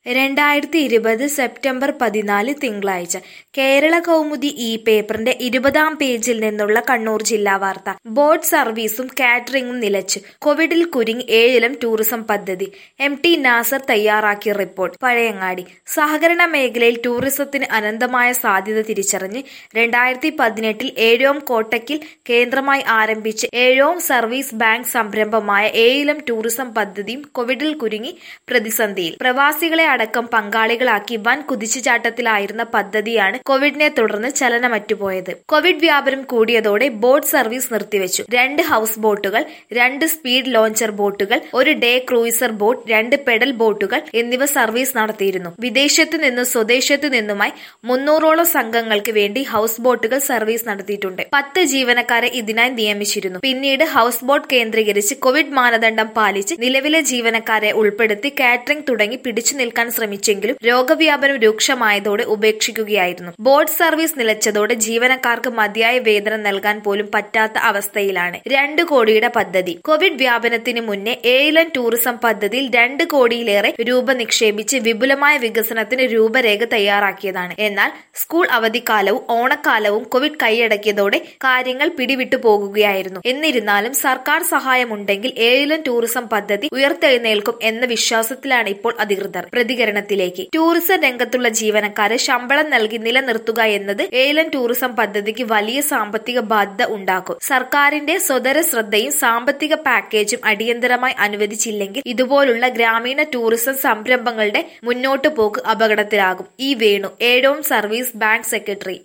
രണ്ടായിരത്തി ഇരുപത് സെപ്റ്റംബർ പതിനാല് തിങ്കളാഴ്ച കേരള കൗമുദി ഈ പേപ്പറിന്റെ ഇരുപതാം പേജിൽ നിന്നുള്ള കണ്ണൂർ ജില്ലാ വാർത്ത ബോട്ട് സർവീസും കാറ്ററിംഗും നിലച്ചു കോവിഡിൽ കുരുങ്ങി ഏഴിലം ടൂറിസം പദ്ധതി എം ടി നാസർ തയ്യാറാക്കിയ റിപ്പോർട്ട് പഴയങ്ങാടി സഹകരണ മേഖലയിൽ ടൂറിസത്തിന് അനന്തമായ സാധ്യത തിരിച്ചറിഞ്ഞ് രണ്ടായിരത്തി പതിനെട്ടിൽ ഏഴോം കോട്ടയ്ക്കിൽ കേന്ദ്രമായി ആരംഭിച്ച ഏഴോം സർവീസ് ബാങ്ക് സംരംഭമായ ഏഴിലം ടൂറിസം പദ്ധതിയും കോവിഡിൽ കുരുങ്ങി പ്രതിസന്ധിയിൽ പ്രവാസികളെ അടക്കം പങ്കാളികളാക്കി വൻ കുതിച്ചുചാട്ടത്തിലായിരുന്ന പദ്ധതിയാണ് കോവിഡിനെ തുടർന്ന് ചലനമറ്റുപോയത് കോവിഡ് വ്യാപനം കൂടിയതോടെ ബോട്ട് സർവീസ് നിർത്തിവെച്ചു രണ്ട് ഹൗസ് ബോട്ടുകൾ രണ്ട് സ്പീഡ് ലോഞ്ചർ ബോട്ടുകൾ ഒരു ഡേ ക്രൂയിസർ ബോട്ട് രണ്ട് പെഡൽ ബോട്ടുകൾ എന്നിവ സർവീസ് നടത്തിയിരുന്നു വിദേശത്തു നിന്നും സ്വദേശത്തു നിന്നുമായി മുന്നൂറോളം സംഘങ്ങൾക്ക് വേണ്ടി ഹൗസ് ബോട്ടുകൾ സർവീസ് നടത്തിയിട്ടുണ്ട് പത്ത് ജീവനക്കാരെ ഇതിനായി നിയമിച്ചിരുന്നു പിന്നീട് ഹൗസ് ബോട്ട് കേന്ദ്രീകരിച്ച് കോവിഡ് മാനദണ്ഡം പാലിച്ച് നിലവിലെ ജീവനക്കാരെ ഉൾപ്പെടുത്തി കാറ്ററിംഗ് തുടങ്ങി പിടിച്ചു നിൽക്കാൻ ശ്രമിച്ചെങ്കിലും രോഗവ്യാപനം രൂക്ഷമായതോടെ ഉപേക്ഷിക്കുകയായിരുന്നു ബോട്ട് സർവീസ് നിലച്ചതോടെ ജീവനക്കാർക്ക് മതിയായ വേതനം നൽകാൻ പോലും പറ്റാത്ത അവസ്ഥയിലാണ് രണ്ട് കോടിയുടെ പദ്ധതി കോവിഡ് വ്യാപനത്തിന് മുന്നേ ഏലൻ ടൂറിസം പദ്ധതിയിൽ രണ്ട് കോടിയിലേറെ രൂപ നിക്ഷേപിച്ച് വിപുലമായ വികസനത്തിന് രൂപരേഖ തയ്യാറാക്കിയതാണ് എന്നാൽ സ്കൂൾ അവധിക്കാലവും ഓണക്കാലവും കോവിഡ് കൈയടക്കിയതോടെ കാര്യങ്ങൾ പിടിവിട്ടു പോകുകയായിരുന്നു എന്നിരുന്നാലും സർക്കാർ സഹായമുണ്ടെങ്കിൽ ഏലൻ ടൂറിസം പദ്ധതി ഉയർത്തെഴുന്നേൽക്കും എന്ന വിശ്വാസത്തിലാണ് ഇപ്പോൾ അധികൃതർ പ്രതികരണത്തിലേക്ക് ടൂറിസം രംഗത്തുള്ള ജീവനക്കാരെ ശമ്പളം നൽകി നിലനിർത്തുക എന്നത് ഏലൻ ടൂറിസം പദ്ധതിക്ക് വലിയ സാമ്പത്തിക ബാധ്യത ഉണ്ടാക്കും സർക്കാരിന്റെ സ്വതര ശ്രദ്ധയും സാമ്പത്തിക പാക്കേജും അടിയന്തരമായി അനുവദിച്ചില്ലെങ്കിൽ ഇതുപോലുള്ള ഗ്രാമീണ ടൂറിസം സംരംഭങ്ങളുടെ മുന്നോട്ടു പോക്ക് അപകടത്തിലാകും ഈ Venu Ezhome service bank secretary